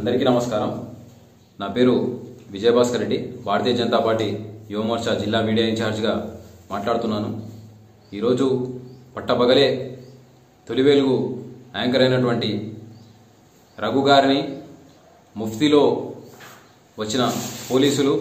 అందరికీ నమస్కారం నా పేరు విజయభాస్కర్ రెడ్డి భారతీయ జనతా పార్టీ యువమోర్చా జిల్లా మీడియా ఇన్ఛార్జిగా మాట్లాడుతున్నాను ఈరోజు పట్టపగలే తొలి వెలుగు యాంకర్ అయినటువంటి రఘు గారిని ముఫ్తీలో వచ్చిన పోలీసులు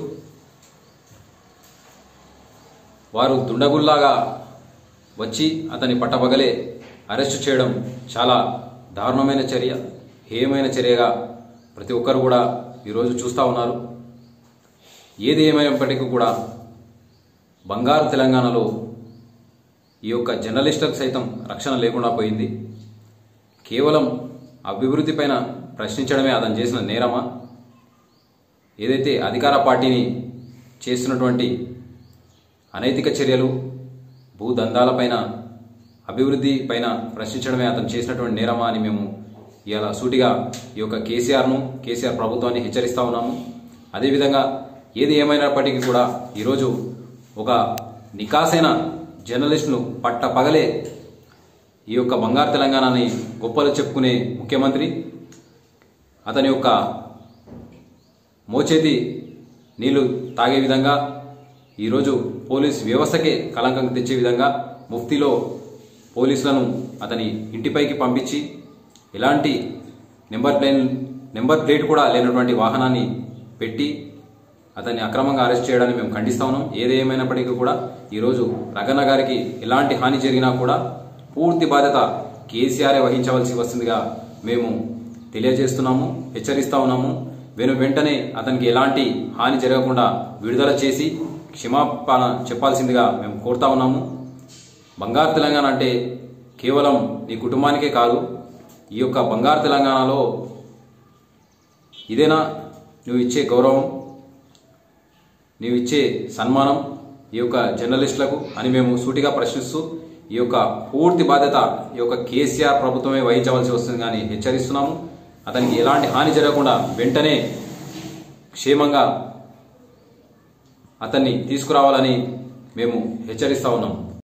వారు దుండగుల్లాగా వచ్చి అతని పట్టపగలే అరెస్టు చేయడం చాలా దారుణమైన చర్య హేయమైన చర్యగా ప్రతి ఒక్కరు కూడా ఈరోజు చూస్తూ ఉన్నారు ఏది ఏమైనప్పటికీ కూడా బంగారు తెలంగాణలో ఈ యొక్క జర్నలిస్టులకు సైతం రక్షణ లేకుండా పోయింది కేవలం అభివృద్ధి పైన ప్రశ్నించడమే అతను చేసిన నేరమా ఏదైతే అధికార పార్టీని చేస్తున్నటువంటి అనైతిక చర్యలు భూదందాలపైన అభివృద్ధి పైన ప్రశ్నించడమే అతను చేసినటువంటి నేరమా అని మేము ఇవాళ సూటిగా ఈ యొక్క కేసీఆర్ను కేసీఆర్ ప్రభుత్వాన్ని హెచ్చరిస్తా ఉన్నాము అదేవిధంగా ఏది ఏమైనప్పటికీ కూడా ఈరోజు ఒక నికాసైన జర్నలిస్టును పట్ట పగలే ఈ యొక్క బంగారు తెలంగాణని గొప్పలు చెప్పుకునే ముఖ్యమంత్రి అతని యొక్క మోచేతి నీళ్లు తాగే విధంగా ఈరోజు పోలీస్ వ్యవస్థకే కలంకం తెచ్చే విధంగా ముఫ్తీలో పోలీసులను అతని ఇంటిపైకి పంపించి ఎలాంటి నెంబర్ ప్లేన్ నెంబర్ ప్లేట్ కూడా లేనటువంటి వాహనాన్ని పెట్టి అతన్ని అక్రమంగా అరెస్ట్ చేయడాన్ని మేము ఖండిస్తా ఉన్నాం ఏదేమైనప్పటికీ కూడా ఈరోజు రగన్న గారికి ఎలాంటి హాని జరిగినా కూడా పూర్తి బాధ్యత కేసీఆరే వహించవలసి వస్తుందిగా మేము తెలియజేస్తున్నాము హెచ్చరిస్తా ఉన్నాము వెను వెంటనే అతనికి ఎలాంటి హాని జరగకుండా విడుదల చేసి క్షమాపణ చెప్పాల్సిందిగా మేము కోరుతా ఉన్నాము బంగారు తెలంగాణ అంటే కేవలం నీ కుటుంబానికే కాదు ఈ యొక్క బంగారు తెలంగాణలో ఇదేనా నువ్వు ఇచ్చే గౌరవం నీవు ఇచ్చే సన్మానం ఈ యొక్క జర్నలిస్టులకు అని మేము సూటిగా ప్రశ్నిస్తూ ఈ యొక్క పూర్తి బాధ్యత ఈ యొక్క కేసీఆర్ ప్రభుత్వమే వహించవలసి వస్తుంది కానీ హెచ్చరిస్తున్నాము అతనికి ఎలాంటి హాని జరగకుండా వెంటనే క్షేమంగా అతన్ని తీసుకురావాలని మేము హెచ్చరిస్తా ఉన్నాము